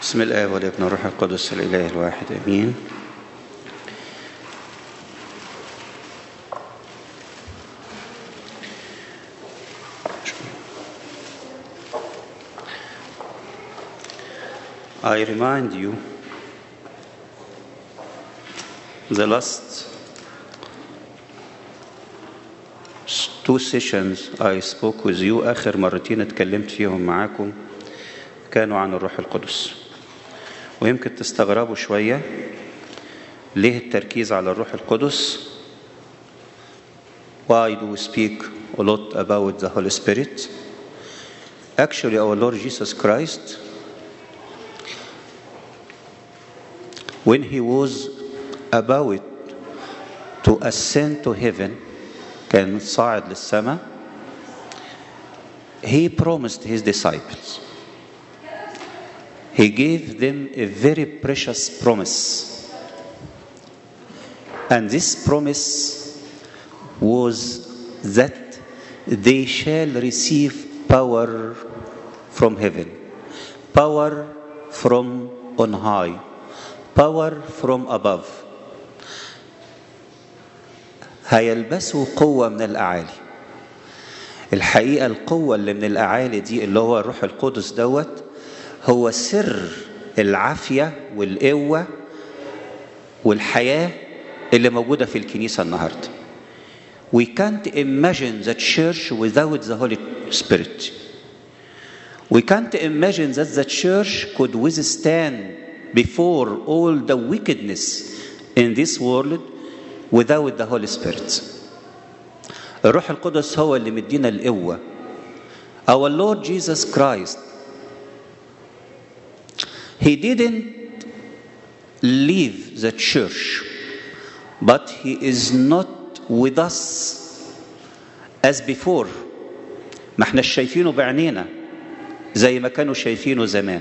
بسم الآب والابن والروح القدس الإله الواحد آمين I remind you the last two sessions I spoke with you آخر مرتين اتكلمت فيهم معاكم كانوا عن الروح القدس ويمكن تستغربوا شوية ليه التركيز على الروح القدس Why do we speak a lot about the Holy Spirit? Actually, our Lord Jesus Christ, when he was about to ascend to heaven, كان صاعد للسماء, he promised his disciples he gave them a very precious promise. And this promise was that they shall receive power from heaven, power from on high, power from above. هيلبسوا قوة من الأعالي الحقيقة القوة اللي من الأعالي دي اللي هو الروح القدس دوت هو سر العافية والقوة والحياة اللي موجودة في الكنيسة النهاردة. We can't imagine the church without the Holy Spirit. We can't imagine that the church could withstand before all the wickedness in this world without the Holy Spirit. الروح القدس هو اللي مدينا القوة. Our Lord Jesus Christ He didn't leave the church, but he is not with us as before. ما احنا شايفينه بعينينا زي ما كانوا شايفينه زمان.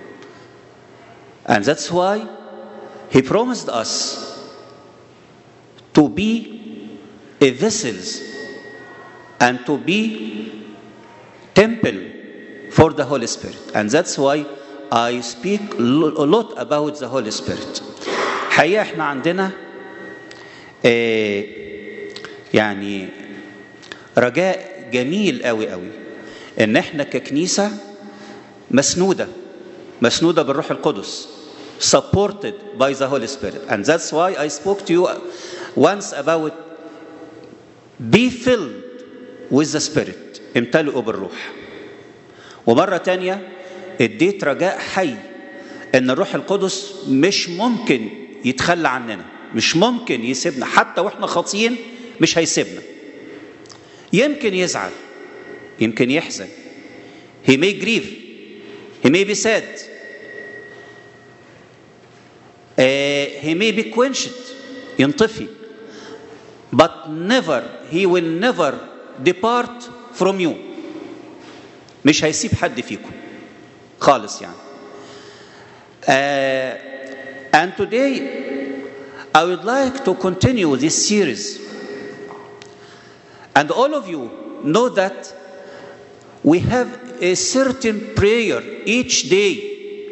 And that's why he promised us to be a vessels and to be temple for the Holy Spirit. And that's why I speak a lot about the Holy Spirit. حقيقة احنا عندنا اه يعني رجاء جميل قوي قوي ان احنا ككنيسة مسنودة مسنودة بالروح القدس supported by the Holy Spirit and that's why I spoke to you once about be filled with the Spirit امتلئوا بالروح ومرة تانية اديت رجاء حي ان الروح القدس مش ممكن يتخلى عننا مش ممكن يسيبنا حتى واحنا خاطيين مش هيسيبنا يمكن يزعل يمكن يحزن he may grieve he may be sad uh, he may be quenched ينطفي but never he will never depart from you مش هيسيب حد فيكم خالص يعني uh, and today I would like to continue this series and all of you know that we have a certain prayer each day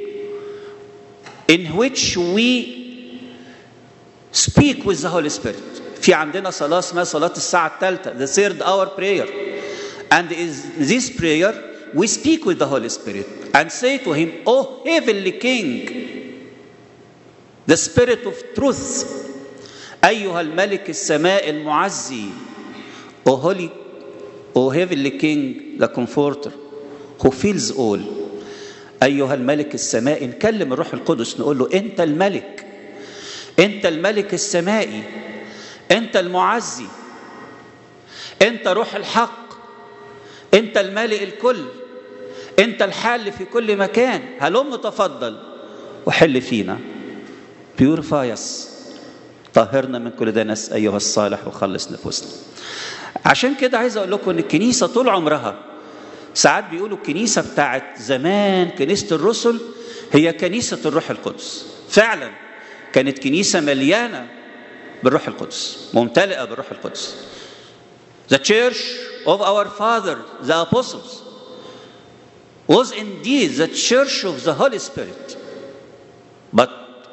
in which we speak with the Holy Spirit في عندنا صلاة اسمها صلاة الساعة الثالثة the third hour prayer and is this prayer we speak with the Holy Spirit and say to him, O heavenly King, the Spirit of truth, أيها الملك السماء المعزي, O holy, O heavenly King, the comforter, who fills all. أيها الملك السماء نكلم الروح القدس نقول له أنت الملك أنت الملك السمائي أنت المعزي أنت روح الحق أنت المالئ الكل أنت الحال في كل مكان هلم تفضل وحل فينا purify us طهرنا من كل دنس أيها الصالح وخلص نفوسنا عشان كده عايز أقول لكم إن الكنيسة طول عمرها ساعات بيقولوا الكنيسة بتاعت زمان كنيسة الرسل هي كنيسة الروح القدس فعلا كانت كنيسة مليانة بالروح القدس ممتلئة بالروح القدس The church of our father, the apostles, was indeed the church of the Holy Spirit.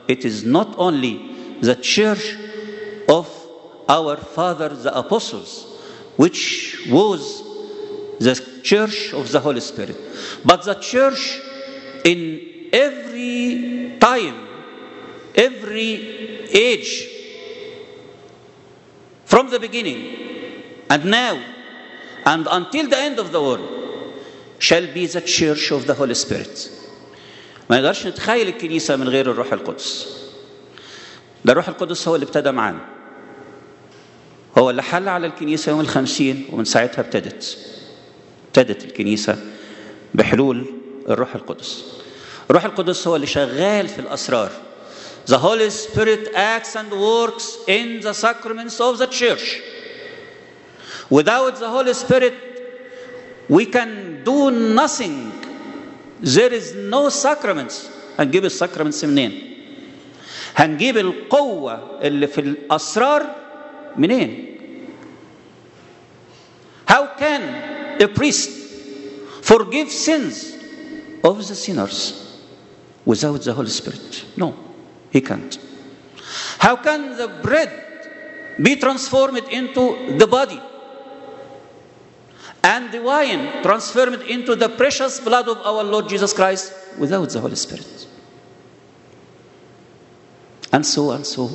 it is not only the church of our father the apostles which was the church of the holy spirit but the church in every time every age from the beginning and now and until the end of the world shall be the church of the holy spirit ما نقدرش نتخيل الكنيسه من غير الروح القدس ده الروح القدس هو اللي ابتدى معانا هو اللي حل على الكنيسه يوم الخمسين ومن ساعتها ابتدت ابتدت الكنيسه بحلول الروح القدس الروح القدس هو اللي شغال في الاسرار The Holy Spirit acts and works in the sacraments of the church. Without the Holy Spirit, we can do nothing. There is no sacraments. هنجيب الساكرمنتس منين؟ هنجيب القوة اللي في الأسرار منين؟ How can a priest forgive sins of the sinners without the Holy Spirit? No, he can't. How can the bread be transformed into the body and the wine transformed into the precious blood of our Lord Jesus Christ without the Holy Spirit? And so and so.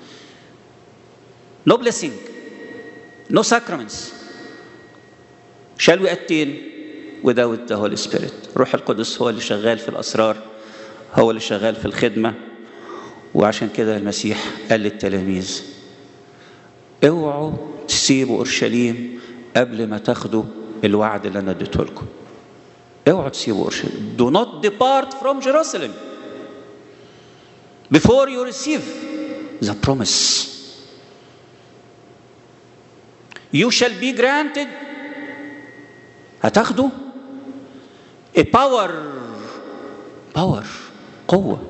No blessing, no sacraments shall we attain without the Holy Spirit. روح القدس هو اللي شغال في الأسرار هو اللي شغال في الخدمة وعشان كده المسيح قال للتلاميذ اوعوا تسيبوا اورشليم قبل ما تاخدوا الوعد اللي انا اديته لكم اوعوا تسيبوا اورشليم do not depart from Jerusalem before you receive the promise you shall be granted هتاخدوا a power power قوه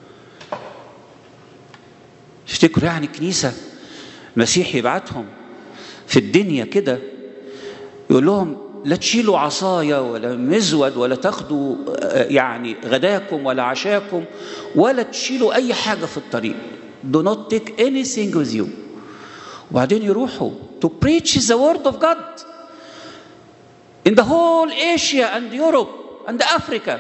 تفتكروا يعني الكنيسة المسيح يبعتهم في الدنيا كده يقول لهم لا تشيلوا عصاية ولا مزود ولا تاخدوا يعني غداكم ولا عشاكم ولا تشيلوا أي حاجة في الطريق do not take anything with you وبعدين يروحوا to preach the word of God in the whole Asia and Europe and Africa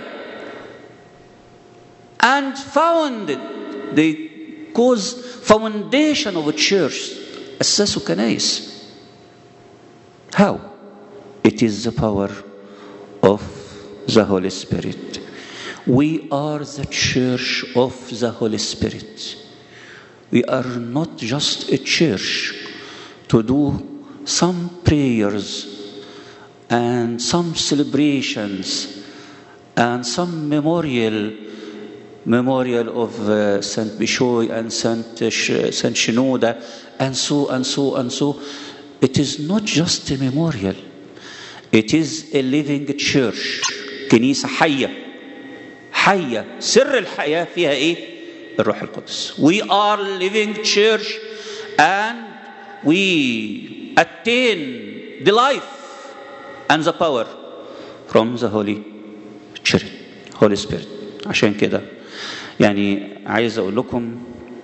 and founded the cause foundation of a church أسسوا كنايس How? It is the power of the Holy Spirit. We are the church of the Holy Spirit. We are not just a church to do some prayers and some celebrations and some memorial memorial of uh, Saint Bishoy and Saint, Sh- Saint Shinoda and so and so and so. It is not just a memorial. It is a living church. كنيسة حية حية سر الحياة فيها إيه؟ الروح القدس. We are living church and we attain the life and the power from the Holy Spirit. Holy Spirit. عشان كده يعني عايز اقول لكم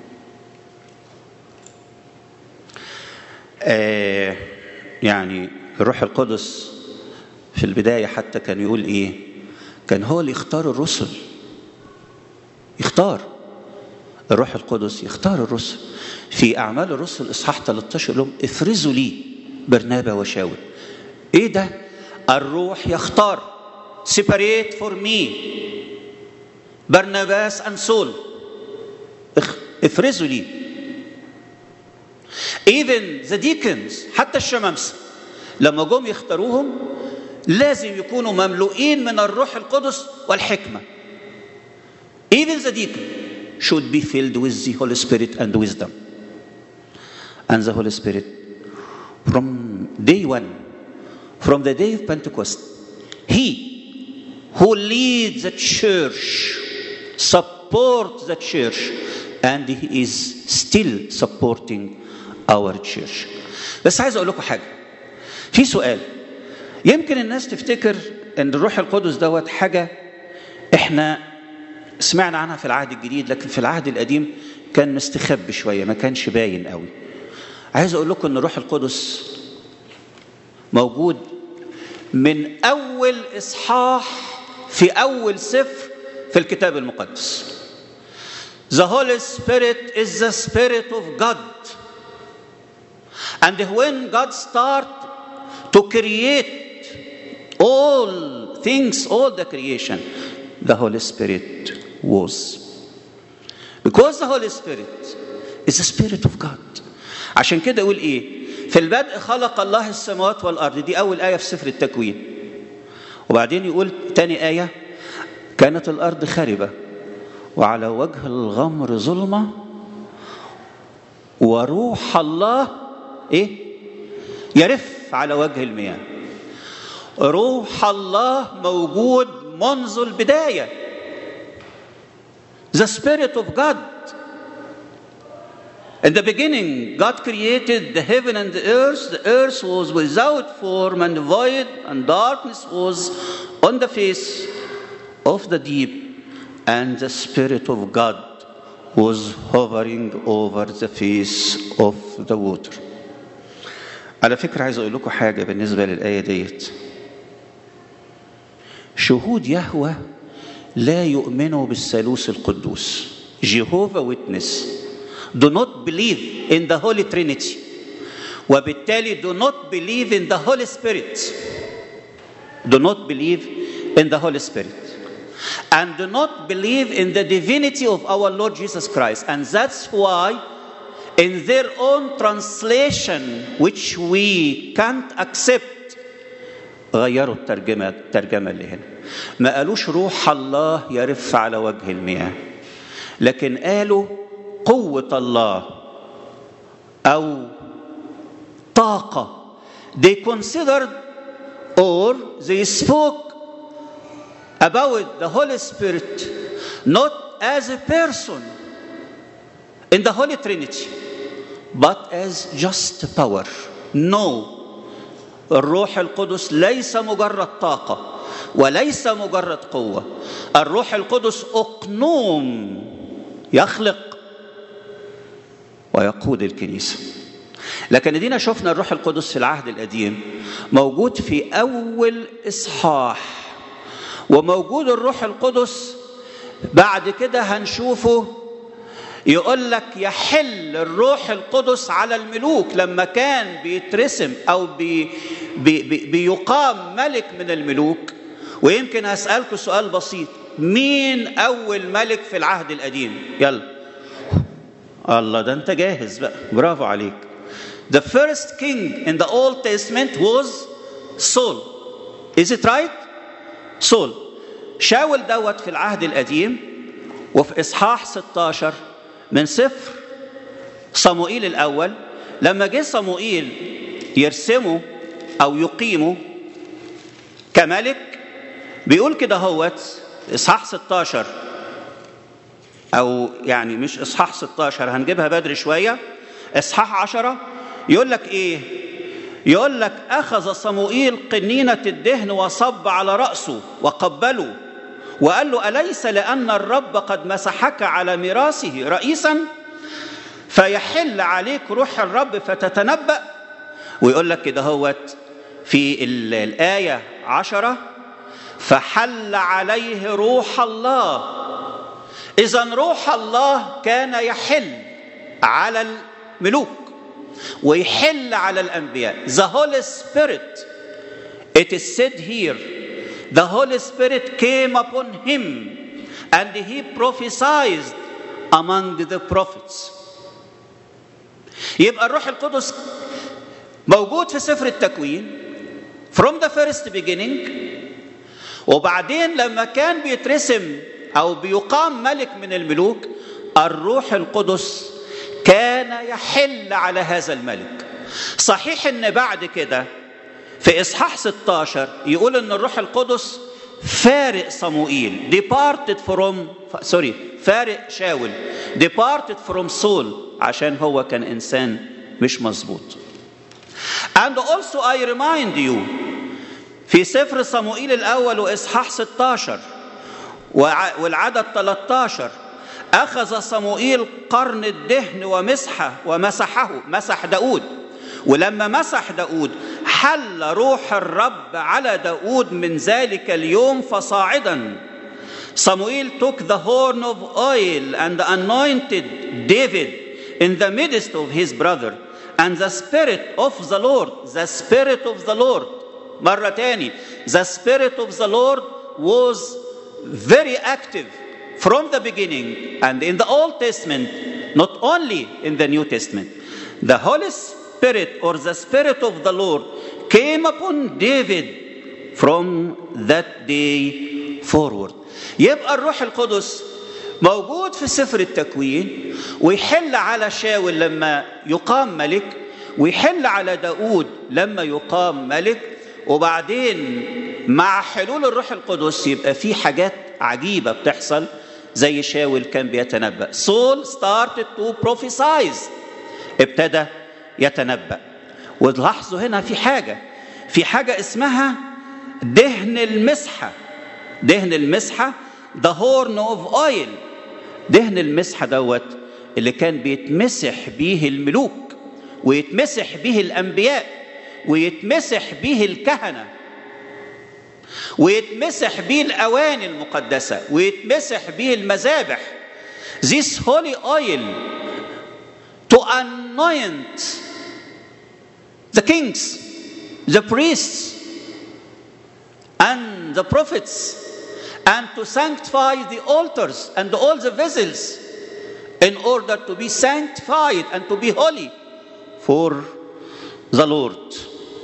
آه يعني الروح القدس في البدايه حتى كان يقول ايه كان هو اللي يختار الرسل يختار الروح القدس يختار الرسل في اعمال الرسل اصحاح 13 لهم افرزوا لي برنابا وشاول ايه ده الروح يختار separate for me برناباس and Saul افرزوا لي even the deacons حتى الشمامسة لما جم يختاروهم لازم يكونوا مملوئين من الروح القدس والحكمة even the deacon should be filled with the Holy Spirit and wisdom and the Holy Spirit from day one from the day of Pentecost he who leads the church support the church and he is still supporting our church بس عايز اقول لكم حاجه في سؤال يمكن الناس تفتكر ان الروح القدس دوت حاجه احنا سمعنا عنها في العهد الجديد لكن في العهد القديم كان مستخبي شويه ما كانش باين قوي عايز اقول لكم ان الروح القدس موجود من اول اصحاح في اول سفر في الكتاب المقدس The Holy Spirit is the Spirit of God. And when God start to create all things, all the creation, the Holy Spirit was. Because the Holy Spirit is the Spirit of God. عشان كده يقول ايه؟ في البدء خلق الله السماوات والارض دي اول ايه في سفر التكوين. وبعدين يقول تاني ايه كانت الارض خربه وعلى وجه الغمر ظلمه وروح الله ايه؟ يرف على وجه المياه. روح الله موجود منذ البدايه. The Spirit of God. In the beginning, God created the heaven and the earth. The earth was without form and void, and darkness was on the face of the deep, and the Spirit of God was hovering over the face of the water. على فكرة عايز أقول لكم حاجة بالنسبة للآية ديت. شهود يهوه لا يؤمنوا بالثالوث القدوس. جيهوفا ويتنس do not believe in the Holy Trinity وبالتالي do not believe in the Holy Spirit do not believe in the Holy Spirit and do not believe in the divinity of our Lord Jesus Christ and that's why in their own translation which we can't accept غيروا الترجمة الترجمة اللي هنا ما قالوش روح الله يرف على وجه المياه لكن قالوا قوة الله أو طاقة they considered or they spoke about the Holy Spirit not as a person in the Holy Trinity but as just power no الروح القدس ليس مجرد طاقة وليس مجرد قوة الروح القدس أقنوم يخلق ويقود الكنيسة لكن ادينا شفنا الروح القدس في العهد القديم موجود في أول إصحاح وموجود الروح القدس بعد كده هنشوفه يقول لك يحل الروح القدس على الملوك لما كان بيترسم او بي بي بي بيقام ملك من الملوك ويمكن هسألكم سؤال بسيط مين أول ملك في العهد القديم يلا الله ده أنت جاهز بقى برافو عليك The first king in the Old Testament was Saul Is it right? Saul شاول دوت في العهد القديم وفي إصحاح 16 من سفر صموئيل الأول لما جه صموئيل يرسمه أو يقيمه كملك بيقول كده هوت إصحاح 16 أو يعني مش إصحاح 16 هنجيبها بدري شوية إصحاح 10 يقول لك إيه؟ يقول لك أخذ صموئيل قنينة الدهن وصب على رأسه وقبله وقال له أليس لأن الرب قد مسحك على ميراثه رئيسا فيحل عليك روح الرب فتتنبأ ويقول لك كده هوت في الآية عشرة فحل عليه روح الله إذا روح الله كان يحل على الملوك ويحل على الأنبياء The Holy Spirit It is said here The Holy Spirit came upon him and he prophesied among the prophets. يبقى الروح القدس موجود في سفر التكوين from the first beginning وبعدين لما كان بيترسم او بيقام ملك من الملوك الروح القدس كان يحل على هذا الملك صحيح ان بعد كده في اصحاح 16 يقول ان الروح القدس فارق صموئيل departed from سوري فارق شاول departed from Saul عشان هو كان انسان مش مظبوط and also I remind you في سفر صموئيل الاول واصحاح 16 والعدد 13 أخذ صموئيل قرن الدهن ومسحه ومسحه مسح داود ولما مسح داود حل روح الرب على داود من ذلك اليوم فصاعدا صموئيل took the horn of oil and anointed David in the midst of his brother and the spirit of the Lord the spirit of the Lord مرة تاني the spirit of the Lord was very active from the beginning and in the Old Testament, not only in the New Testament. The Holy Spirit or the Spirit of the Lord came upon David from that day forward. يبقى الروح القدس موجود في سفر التكوين ويحل على شاول لما يقام ملك ويحل على داود لما يقام ملك وبعدين مع حلول الروح القدس يبقى في حاجات عجيبة بتحصل زي شاول كان بيتنبأ سول started to prophesize ابتدى يتنبأ وتلاحظوا هنا في حاجة في حاجة اسمها دهن المسحة دهن المسحة the horn of oil دهن المسحة دوت اللي كان بيتمسح بيه الملوك ويتمسح بيه الأنبياء ويتمسح بيه الكهنة ويتمسح بيه الأواني المقدسة ويتمسح بيه المذابح This holy oil to anoint the kings, the priests, and the prophets, and to sanctify the altars and all the vessels in order to be sanctified and to be holy for the Lord.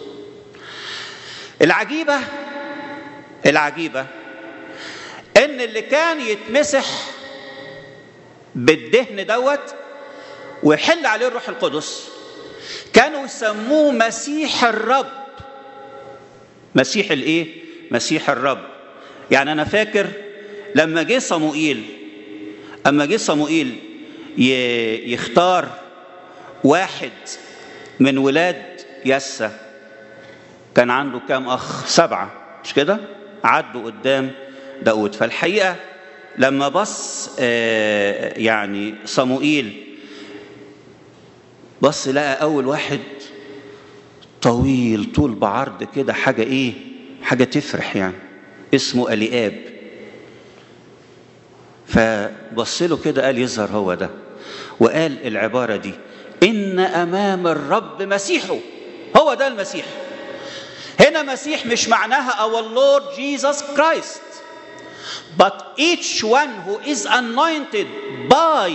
العجيبة العجيبة ان اللي كان يتمسح بالدهن دوت ويحل عليه الروح القدس كانوا يسموه مسيح الرب مسيح الايه مسيح الرب يعني انا فاكر لما جه صموئيل اما جه صموئيل يختار واحد من ولاد يسى كان عنده كام اخ سبعه مش كده عدوا قدام داود فالحقيقه لما بص يعني صموئيل بص لقى اول واحد طويل طول بعرض كده حاجه ايه حاجه تفرح يعني اسمه الياب فبص له كده قال يظهر هو ده وقال العباره دي ان امام الرب مسيحه هو ده المسيح هنا مسيح مش معناها our Lord Jesus Christ but each one who is anointed by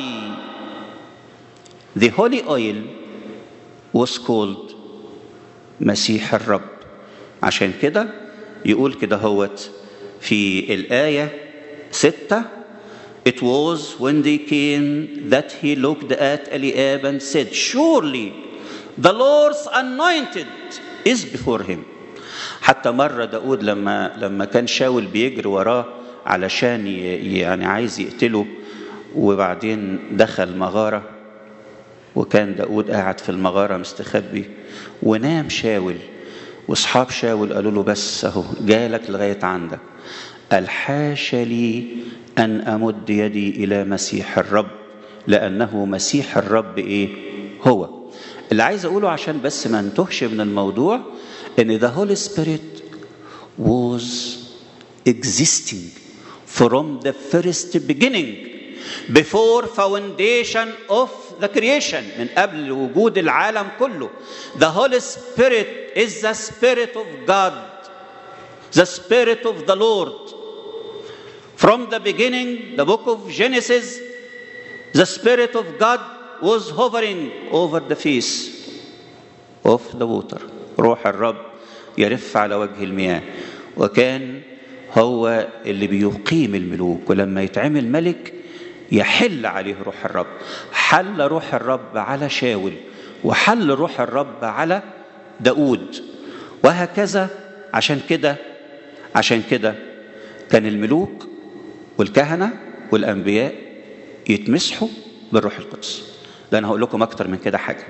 the holy oil was called مسيح الرب عشان كده يقول كده هوت في الآية ستة It was when they came that he looked at Eliab and said, Surely the Lord's anointed is before him. حتى مرة داود لما لما كان شاول بيجري وراه علشان يعني عايز يقتله وبعدين دخل مغارة وكان داود قاعد في المغارة مستخبي ونام شاول واصحاب شاول قالوا له بس اهو جالك لغاية عندك قال حاش لي أن أمد يدي إلى مسيح الرب لأنه مسيح الرب إيه هو اللي عايز أقوله عشان بس ما نتهش من الموضوع إن the Holy Spirit was existing from the first beginning before foundation of the creation من قبل وجود العالم كله the Holy Spirit is the Spirit of God the Spirit of the Lord from the beginning the book of Genesis the Spirit of God was hovering over the face of the water روح الرب يرف على وجه المياه وكان هو اللي بيقيم الملوك ولما يتعمل ملك يحل عليه روح الرب حل روح الرب على شاول وحل روح الرب على داود وهكذا عشان كده عشان كده كان الملوك والكهنة والأنبياء يتمسحوا بالروح القدس ده أنا هقول لكم أكتر من كده حاجة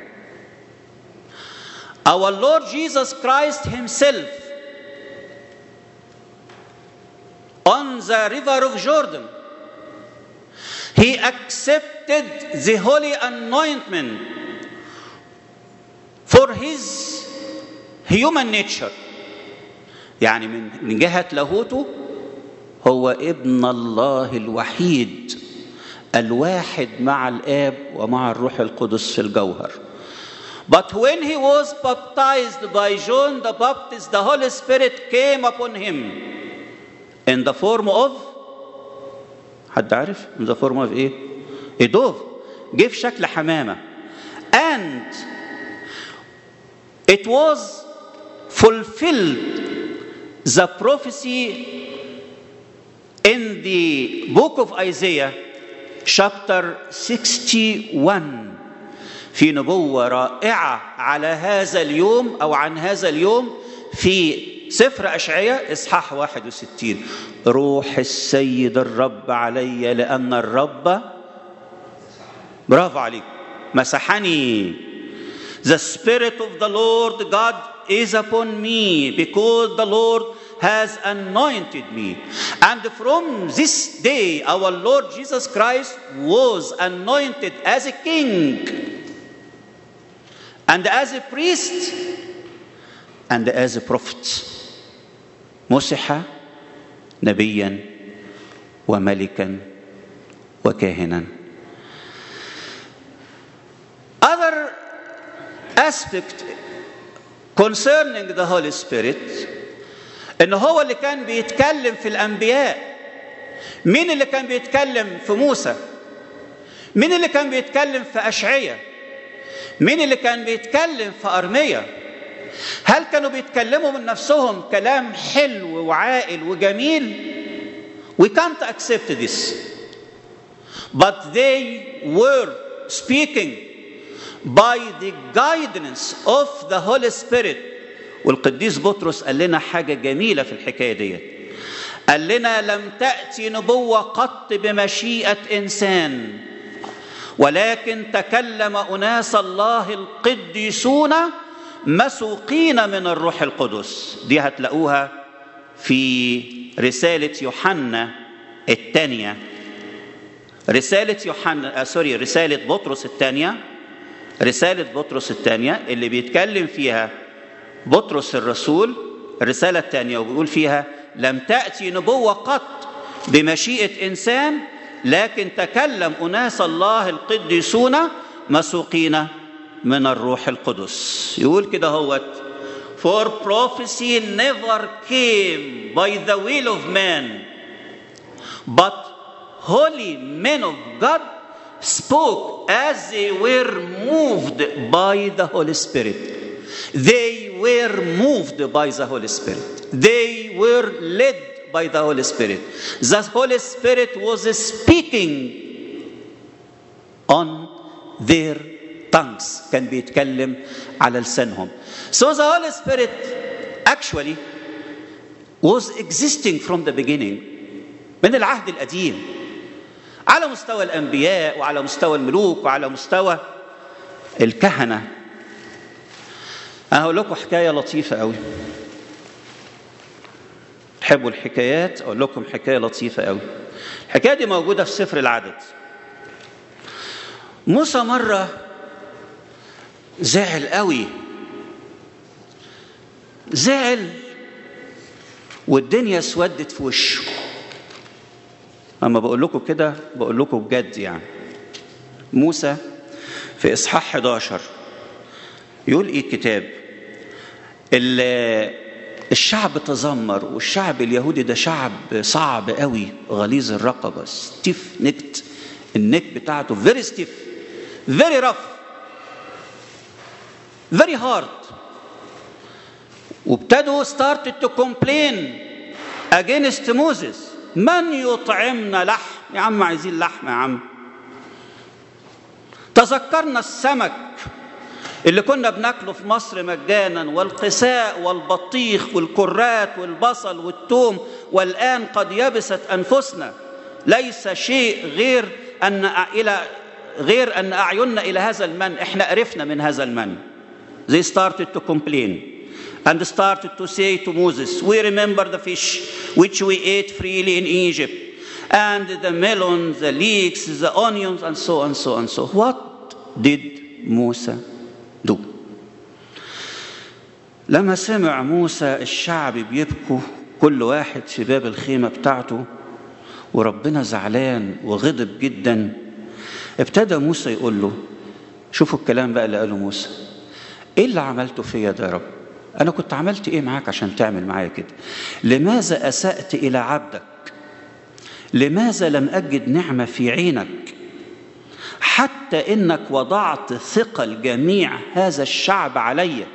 Our Lord Jesus Christ himself on the river of Jordan. He accepted the holy anointment for his human nature. يعني من من جهة لاهوته هو ابن الله الوحيد الواحد مع الآب ومع الروح القدس في الجوهر. But when he was baptized by John the Baptist, the Holy Spirit came upon him in the form of حد عارف؟ in the form of ايه؟ a dove جه في شكل حمامة and it was fulfilled the prophecy in the book of Isaiah chapter 61 في نبوة رائعة على هذا اليوم أو عن هذا اليوم في سفر أشعية إصحاح 61 روح السيد الرب علي لأن الرب برافو عليك مسحني The Spirit of the Lord God is upon me because the Lord has anointed me. And from this day, our Lord Jesus Christ was anointed as a king and as a priest and as a prophet. مسح نبيا وملكا وكاهنا. Other aspect concerning the Holy Spirit ان هو اللي كان بيتكلم في الانبياء مين اللي كان بيتكلم في موسى مين اللي كان بيتكلم في اشعياء مين اللي كان بيتكلم في ارميا هل كانوا بيتكلموا من نفسهم كلام حلو وعاقل وجميل we can't accept this but they were speaking by the guidance of the Holy Spirit والقديس بطرس قال لنا حاجة جميلة في الحكاية ديت قال لنا لم تأتي نبوة قط بمشيئة إنسان ولكن تكلم أناس الله القديسون مسوقين من الروح القدس دي هتلاقوها في رسالة يوحنا الثانية رسالة يوحنا آه سوري رسالة بطرس الثانية رسالة بطرس الثانية اللي بيتكلم فيها بطرس الرسول الرسالة الثانية وبيقول فيها لم تأتي نبوة قط بمشيئة إنسان لكن تكلم أناس الله القديسون مسوقين من الروح القدس يقول كده هوت For prophecy never came by the will of man but holy men of God spoke as they were moved by the Holy Spirit. They were moved by the Holy Spirit. They were led by the Holy Spirit. The Holy Spirit was speaking on their tongues. كان بيتكلم على لسانهم. So the Holy Spirit actually was existing from the beginning من العهد القديم على مستوى الانبياء وعلى مستوى الملوك وعلى مستوى الكهنه انا هقول لكم حكايه لطيفه قوي تحبوا الحكايات اقول لكم حكايه لطيفه قوي الحكايه دي موجوده في سفر العدد موسى مره زعل قوي زعل والدنيا اسودت في وشه اما بقول لكم كده بقول لكم بجد يعني موسى في اصحاح 11 يقول ايه الكتاب الشعب تذمر والشعب اليهودي ده شعب صعب قوي غليظ الرقبه ستيف نكت النك بتاعته فيري ستيف فيري رف فيري هارد وابتدوا started to complain against Moses من يطعمنا لحم يا عم عايزين لحم يا عم تذكرنا السمك اللي كنا بناكله في مصر مجانا والقساء والبطيخ والكرات والبصل والثوم والآن قد يبست أنفسنا ليس شيء غير أن إلى غير أن أعيننا إلى هذا المن إحنا قرفنا من هذا المن They started to complain and started to say to Moses, We remember the fish which we ate freely in Egypt, and the melons, the leeks, the onions, and so and so and so. What did Musa do? لما سمع موسى الشعب بيبكوا كل واحد في باب الخيمة بتاعته وربنا زعلان وغضب جدا ابتدى موسى يقول له شوفوا الكلام بقى اللي قاله موسى ايه اللي عملته فيا ده يا رب انا كنت عملت ايه معاك عشان تعمل معايا كده لماذا اسات الى عبدك لماذا لم اجد نعمه في عينك حتى انك وضعت ثقل جميع هذا الشعب علي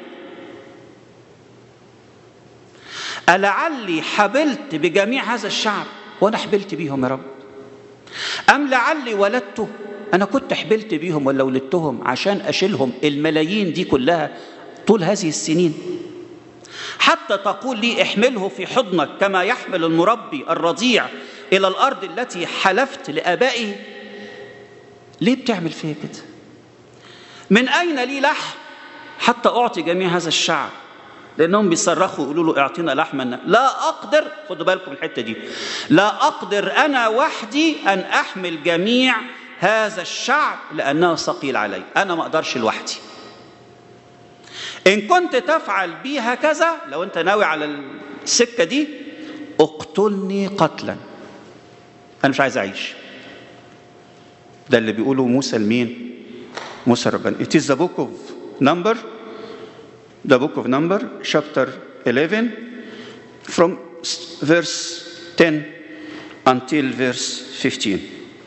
ألعلي حبلت بجميع هذا الشعب وأنا حبلت بيهم يا رب أم لعلي ولدته أنا كنت حبلت بيهم ولا ولدتهم عشان أشيلهم الملايين دي كلها طول هذه السنين حتى تقول لي احمله في حضنك كما يحمل المربي الرضيع إلى الأرض التي حلفت لآبائه ليه بتعمل فيا كده من أين لي لحم حتى أعطي جميع هذا الشعب لأنهم بيصرخوا يقولوا له اعطينا لحما لا أقدر خدوا بالكم الحتة دي لا أقدر أنا وحدي أن أحمل جميع هذا الشعب لأنه ثقيل علي أنا ما أقدرش لوحدي إن كنت تفعل بي هكذا لو أنت ناوي على السكة دي اقتلني قتلا أنا مش عايز أعيش ده اللي بيقوله موسى لمين موسى ربنا It is the book of number the book of number chapter 11 from verse 10 until verse 15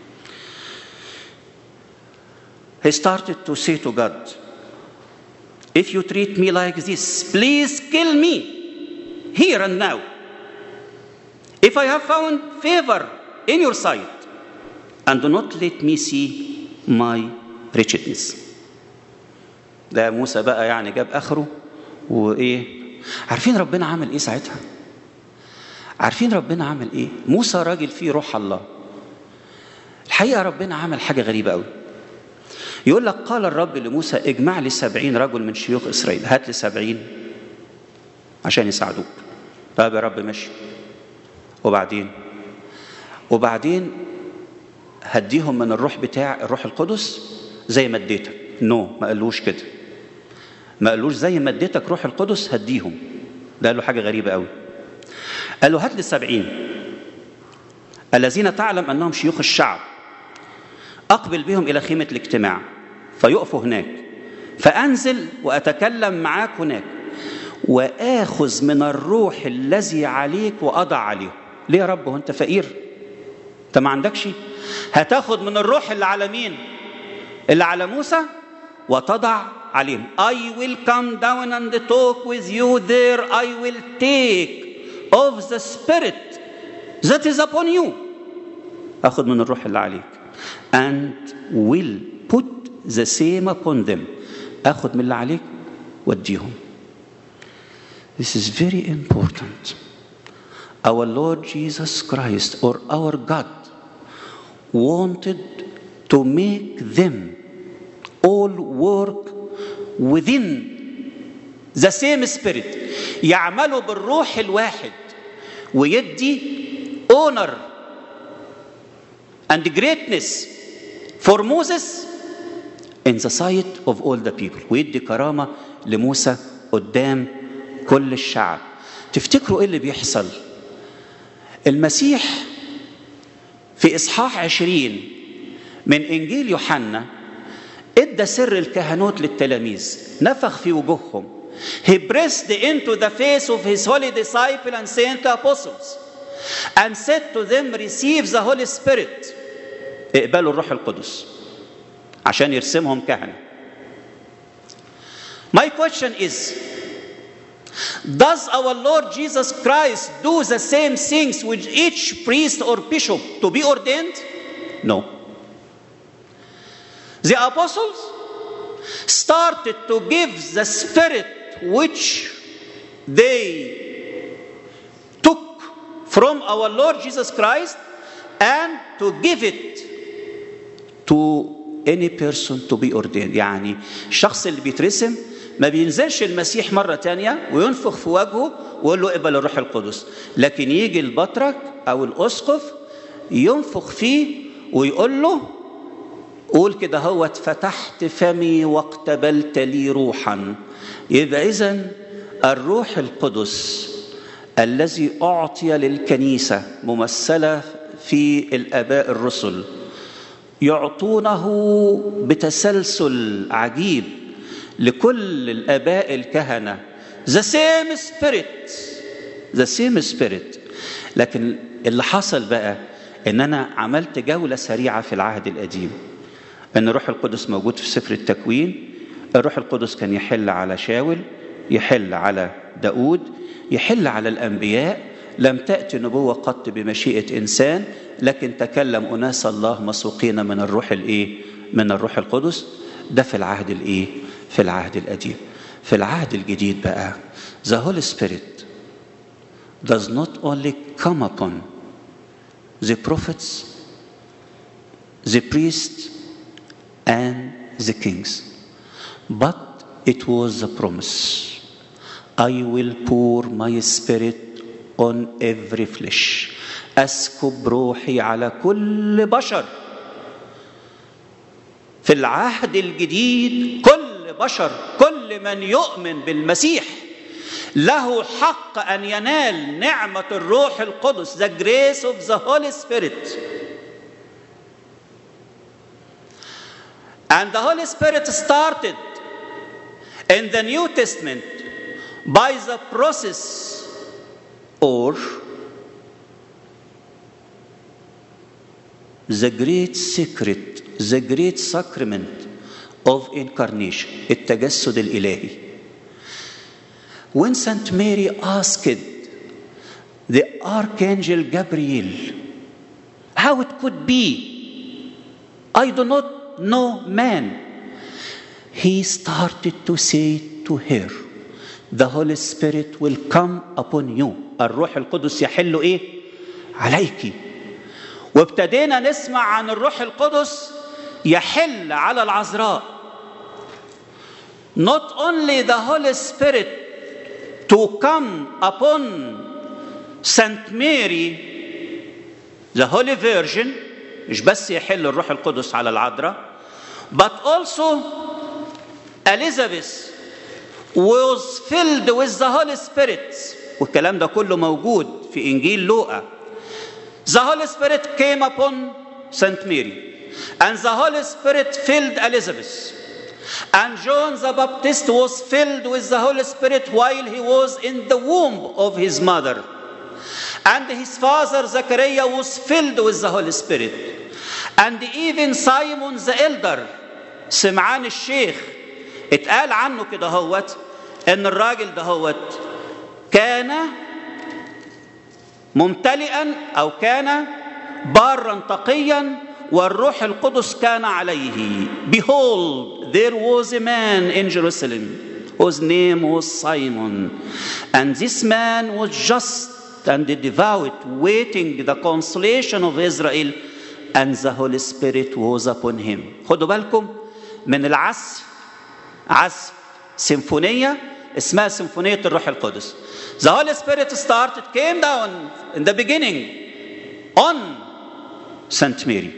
he started to say to God if you treat me like this please kill me here and now if I have found favor in your sight and do not let me see my wretchedness ده موسى بقى يعني جاب اخره وايه عارفين ربنا عمل ايه ساعتها عارفين ربنا عمل ايه موسى راجل فيه روح الله الحقيقه ربنا عمل حاجه غريبه قوي يقول لك قال الرب لموسى اجمع لي سبعين رجل من شيوخ اسرائيل هات لي سبعين عشان يساعدوك طيب يا رب ماشي وبعدين وبعدين هديهم من الروح بتاع الروح القدس زي ما اديتك نو no, ما قالوش كده ما قالوش زي ما اديتك روح القدس هديهم ده قال له حاجه غريبه قوي قال له هات لي السبعين الذين تعلم انهم شيوخ الشعب اقبل بهم الى خيمه الاجتماع فيقفوا هناك فانزل واتكلم معاك هناك واخذ من الروح الذي عليك واضع عليهم ليه يا رب هو انت فقير انت ما عندكش هتاخد من الروح اللي على مين اللي على موسى وتضع عليهم I will come down and talk with you there I will take of the spirit that is upon you أخذ من الروح اللي عليك and will put the same upon them أخذ من اللي عليك واديهم This is very important Our Lord Jesus Christ or our God wanted to make them all work within the same spirit يعملوا بالروح الواحد ويدي honor and greatness for Moses in the sight of all the people ويدي كرامة لموسى قدام كل الشعب تفتكروا ايه اللي بيحصل المسيح في إصحاح عشرين من إنجيل يوحنا ادى سر الكهنوت للتلاميذ نفخ في وجوههم He pressed into the face of his holy disciple and saint apostles and said to them receive the Holy Spirit اقبلوا الروح القدس عشان يرسمهم كهنة My question is Does our Lord Jesus Christ do the same things with each priest or bishop to be ordained? No. The apostles started to give the Spirit which they took from our Lord Jesus Christ and to give it to any person to be ordained يعني الشخص اللي بيترسم ما بينزلش المسيح مرة تانية وينفخ في وجهه ويقول له اقبل الروح القدس لكن يجي البطرك أو الأسقف ينفخ فيه ويقول له قول كده هو فتحت فمي واقتبلت لي روحا يبقى إذن الروح القدس الذي أعطي للكنيسة ممثلة في الآباء الرسل يعطونه بتسلسل عجيب لكل الآباء الكهنة the same spirit the same spirit لكن اللي حصل بقى ان انا عملت جولة سريعة في العهد القديم ان الروح القدس موجود في سفر التكوين الروح القدس كان يحل على شاول يحل على داود يحل على الأنبياء لم تأتي نبوة قط بمشيئة إنسان لكن تكلم أناس الله مسوقين من الروح الإيه؟ من الروح القدس ده في العهد الإيه؟ في العهد القديم في العهد الجديد بقى the Holy Spirit does not only come upon the prophets the priests and the kings but it was a promise I will pour my spirit on every flesh أسكب روحي على كل بشر في العهد الجديد كل بشر كل من يؤمن بالمسيح له حق أن ينال نعمة الروح القدس the grace of the Holy Spirit and the Holy Spirit started in the New Testament by the process or the great secret, the great sacrament of incarnation, التجسد الإلهي. When Saint Mary asked the Archangel Gabriel how it could be, I do not know man, he started to say to her, the Holy Spirit will come upon you الروح القدس يحل ايه عليك وابتدينا نسمع عن الروح القدس يحل على العذراء not only the Holy Spirit to come upon Saint Mary the Holy Virgin مش بس يحل الروح القدس على العذراء but also Elizabeth was filled with the Holy Spirit والكلام ده كله موجود في إنجيل لوقا The Holy Spirit came upon Saint Mary and the Holy Spirit filled Elizabeth and John the Baptist was filled with the Holy Spirit while he was in the womb of his mother and his father Zechariah was filled with the Holy Spirit and even Simon the elder سمعان الشيخ اتقال عنه كده هوت ان الراجل ده هوت كان ممتلئا او كان بارا تقيا والروح القدس كان عليه behold there was a man in Jerusalem whose name was Simon and this man was just and devout waiting the consolation of Israel and the Holy Spirit was upon him خدوا بالكم من العزف عزف سيمفونية اسمها سيمفونية الروح القدس The Holy Spirit started came down in the beginning on Saint Mary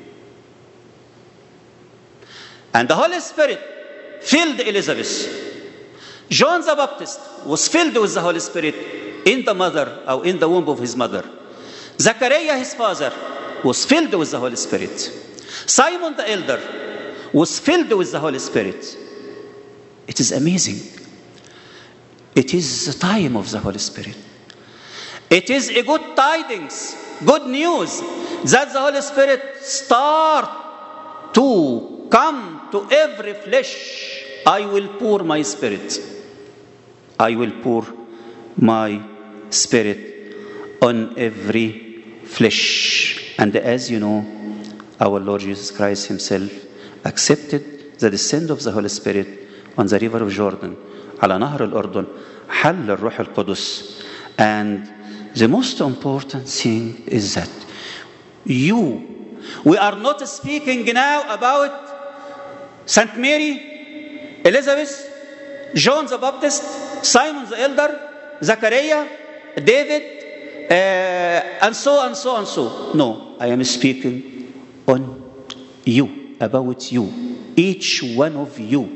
and the Holy Spirit filled Elizabeth John the Baptist was filled with the Holy Spirit in the mother or in the womb of his mother Zechariah his father was filled with the Holy Spirit Simon the elder was filled with the Holy Spirit it is amazing it is the time of the Holy Spirit. It is a good tidings, good news that the Holy Spirit start to come to every flesh. I will pour my spirit. I will pour my spirit on every flesh. And as you know, our Lord Jesus Christ Himself accepted the descent of the Holy Spirit on the river of Jordan. على نهر الأردن حل الروح القدس and the most important thing is that you we are not speaking now about Saint Mary Elizabeth John the Baptist, Simon the Elder, Zachariah, David, uh, and so and so and so. No, I am speaking on you, about you, each one of you.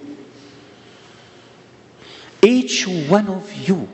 Each one of you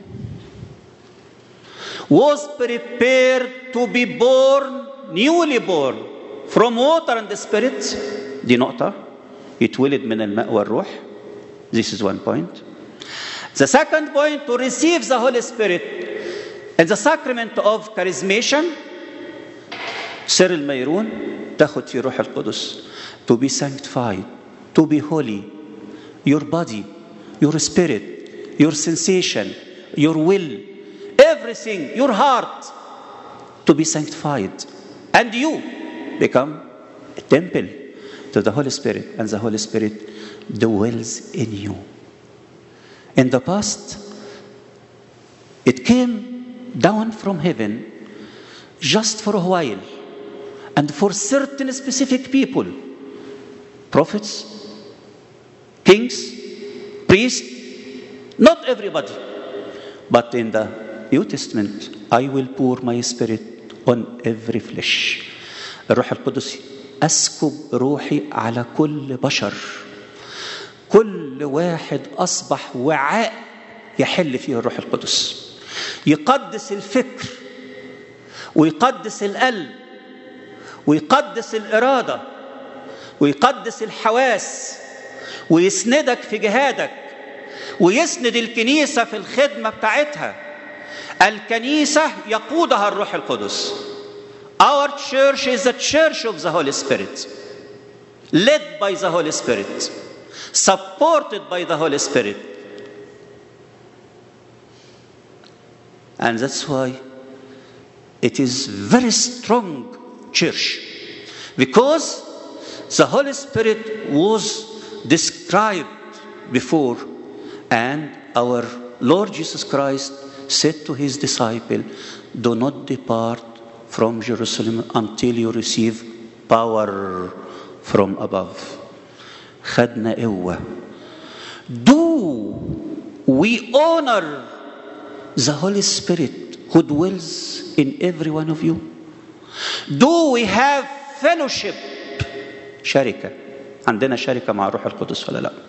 was prepared to be born, newly born, from water and the spirit. دي نقطة يتولد من الماء والروح. This is one point. The second point, to receive the Holy Spirit in the sacrament of charismation, سر الميرون تاخد في روح القدس to be sanctified, to be holy, your body, your spirit, your sensation, your will, everything, your heart, to be sanctified. And you become a temple to the Holy Spirit, and the Holy Spirit dwells in you. In the past, it came down from heaven just for a while and for certain specific people prophets, kings, priests, not everybody. But in the New Testament, I will pour my spirit on every flesh. الروح القدس أسكب روحي على كل بشر كل واحد أصبح وعاء يحل فيه الروح القدس يقدس الفكر ويقدس القلب ويقدس الإرادة ويقدس الحواس ويسندك في جهادك ويسند الكنيسة في الخدمة بتاعتها الكنيسة يقودها الروح القدس Our church is the church of the Holy Spirit led by the Holy Spirit supported by the Holy Spirit and that's why it is very strong church because the Holy Spirit was described before, and our Lord Jesus Christ said to his disciple, Do not depart from Jerusalem until you receive power from above. خدنا قوة. Do we honor the Holy Spirit who dwells in every one of you? Do we have fellowship شركة عندنا شركة مع الروح القدس ولا لا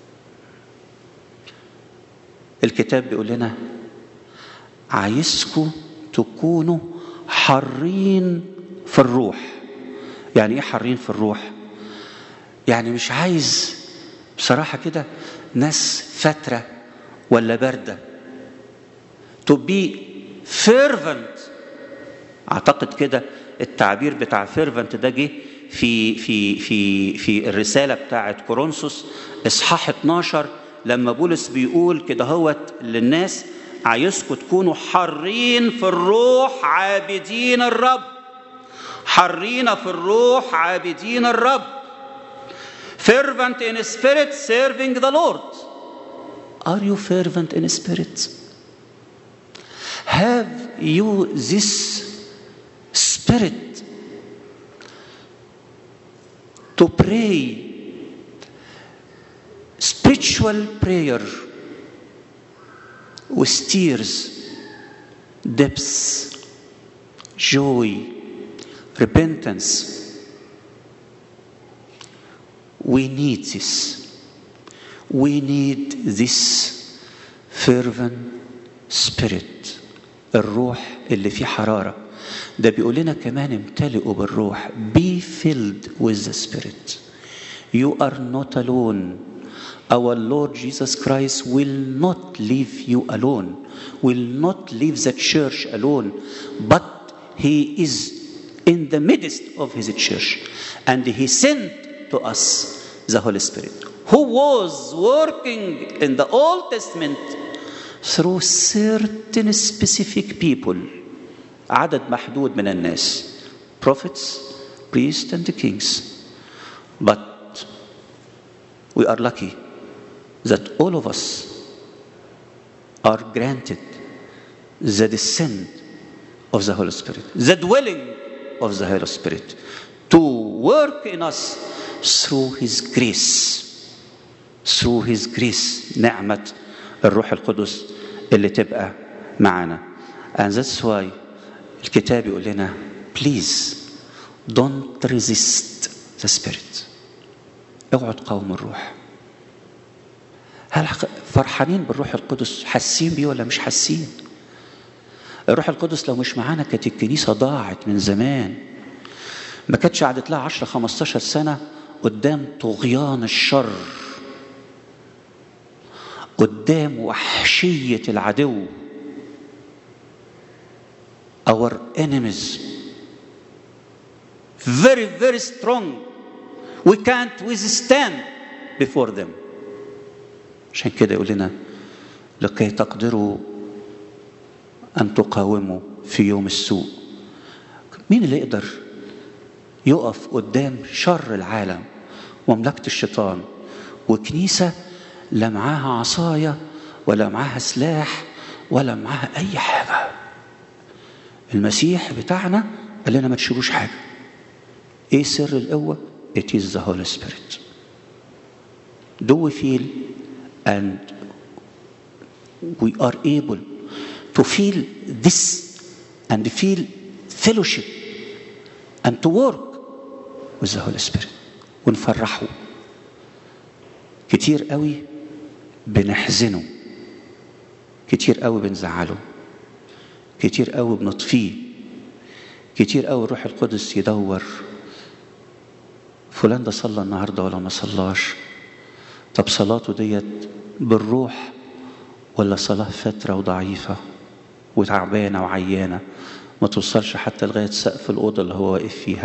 الكتاب بيقول لنا عايزكم تكونوا حرين في الروح يعني ايه حرين في الروح يعني مش عايز بصراحة كده ناس فترة ولا باردة to be fervent اعتقد كده التعبير بتاع fervent ده جه في في في في الرساله بتاعه كورنثوس اصحاح 12 لما بولس بيقول كده هوت للناس عايزكم تكونوا حرين في الروح عابدين الرب حرين في الروح عابدين الرب fervent in spirit serving the Lord are you fervent in spirit have you this spirit to pray spiritual prayer with tears, depths, joy, repentance. We need this. We need this fervent spirit. الروح اللي فيه حرارة ده بيقول لنا كمان امتلئوا بالروح be filled with the spirit you are not alone our Lord Jesus Christ will not leave you alone will not leave the church alone but he is in the midst of his church and he sent to us the Holy Spirit who was working in the Old Testament through certain specific people عدد محدود من الناس prophets priests and kings but we are lucky that all of us are granted the descent of the Holy Spirit, the dwelling of the Holy Spirit, to work in us through His grace. through his grace نعمة الروح القدس اللي تبقى معانا and that's why الكتاب يقول لنا please don't resist the spirit اوعوا تقاوموا الروح هل فرحانين بالروح القدس حاسين بيه ولا مش حاسين الروح القدس لو مش معانا كانت الكنيسة ضاعت من زمان ما كانتش قعدت لها 10 15 سنة قدام طغيان الشر قدام وحشية العدو our enemies very very strong we can't withstand before them عشان كده يقول لنا لكي تقدروا أن تقاوموا في يوم السوء مين اللي يقدر يقف قدام شر العالم ومملكة الشيطان وكنيسة لا معاها عصاية ولا معاها سلاح ولا معاها أي حاجة المسيح بتاعنا قال لنا ما تشيلوش حاجة إيه سر القوة؟ It is the Holy Spirit. Do we feel and we are able to feel this and feel fellowship and to work with the Holy Spirit ونفرحه كتير قوي بنحزنه كتير قوي بنزعله كتير قوي بنطفيه كتير قوي الروح القدس يدور فلان ده صلى النهارده ولا ما صلاش طب صلاته ديت بالروح ولا صلاة فترة وضعيفة وتعبانة وعيانة ما توصلش حتى لغاية سقف الأوضة اللي هو واقف فيها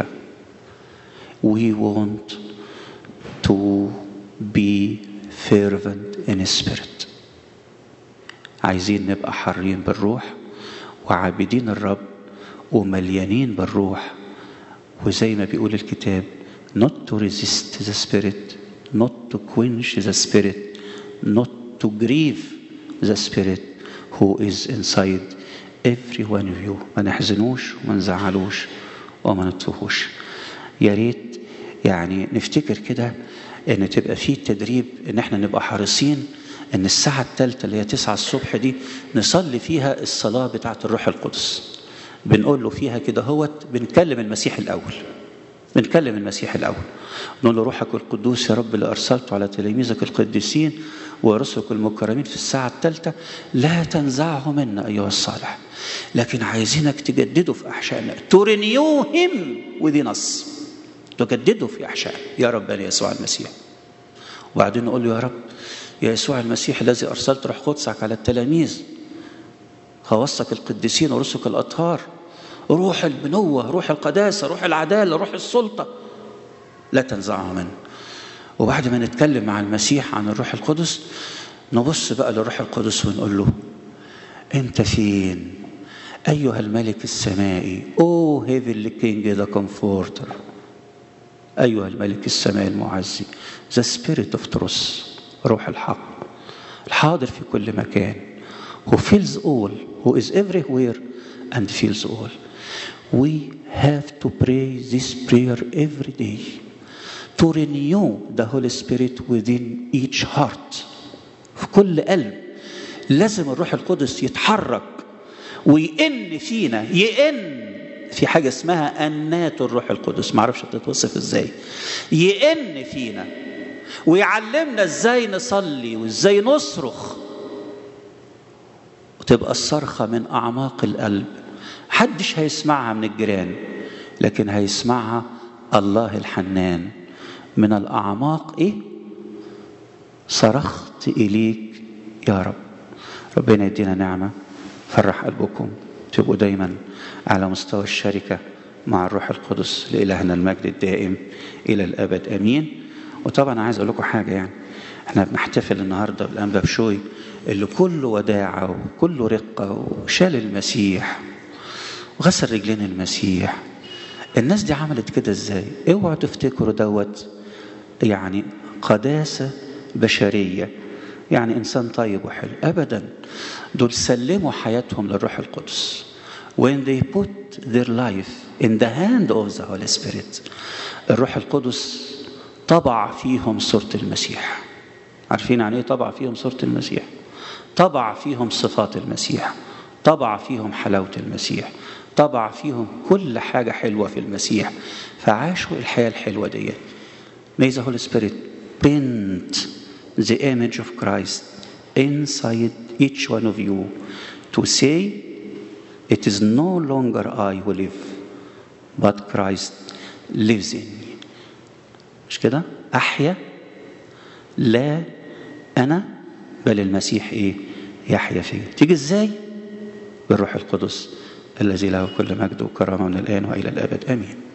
We want to be fervent in spirit عايزين نبقى حرين بالروح وعابدين الرب ومليانين بالروح وزي ما بيقول الكتاب not to resist the spirit not to quench the spirit not to grieve the spirit who is inside every one of you ما نحزنوش وما نزعلوش وما نطفوهوش يا ريت يعني نفتكر كده ان تبقى في تدريب ان احنا نبقى حريصين ان الساعة الثالثة اللي هي تسعة الصبح دي نصلي فيها الصلاة بتاعة الروح القدس بنقول له فيها كده هوت بنكلم المسيح الأول بنكلم المسيح الأول نقول له روحك القدوس يا رب اللي أرسلته على تلاميذك القديسين ورسلك المكرمين في الساعة الثالثة لا تنزعه منا أيها الصالح لكن عايزينك تجدده في أحشائنا ترنيو هم within us تجدده في أحشائنا يا ربنا يسوع المسيح وبعدين نقول له يا رب يا يسوع المسيح الذي أرسلت روح قدسك على التلاميذ خواصك القديسين ورسلك الأطهار روح البنوة روح القداسة روح العدالة روح السلطة لا تنزعه منه وبعد ما نتكلم مع المسيح عن الروح القدس نبص بقى للروح القدس ونقول له انت فين ايها الملك السمائي او هيفنلي كينج ذا كومفورتر ايها الملك السمائي المعزي ذا سبيريت اوف تروث روح الحق الحاضر في كل مكان who feels all who is everywhere and feels all we have to pray this prayer every day to renew the Holy Spirit within each heart في كل قلب لازم الروح القدس يتحرك ويئن فينا يئن في حاجة اسمها أنات الروح القدس معرفش تتوصف ازاي يئن فينا ويعلمنا ازاي نصلي وازاي نصرخ وتبقى الصرخة من أعماق القلب حدش هيسمعها من الجيران لكن هيسمعها الله الحنان من الأعماق إيه؟ صرخت إليك يا رب ربنا يدينا نعمة فرح قلبكم تبقوا دايما على مستوى الشركة مع الروح القدس لإلهنا المجد الدائم إلى الأبد أمين وطبعا عايز أقول لكم حاجة يعني احنا بنحتفل النهاردة بالأنبا بشوي اللي كله وداعة وكله رقة وشال المسيح وغسل رجلين المسيح الناس دي عملت كده ازاي اوعوا تفتكروا دوت يعني قداسة بشرية يعني إنسان طيب وحلو أبدا دول سلموا حياتهم للروح القدس when they put their life in the hand of the Holy Spirit الروح القدس طبع فيهم صورة المسيح عارفين يعني ايه طبع فيهم صورة المسيح طبع فيهم صفات المسيح طبع فيهم حلاوة المسيح طبع فيهم كل حاجة حلوة في المسيح فعاشوا الحياة الحلوة دي May the Holy Spirit paint the image of Christ inside each one of you to say it is no longer I who live but Christ lives in me مش كده أحيا لا أنا بل المسيح إيه يحيا فيا تيجي إزاي بالروح القدس الذي له كل مجد وكرامة من الآن وإلى الأبد آمين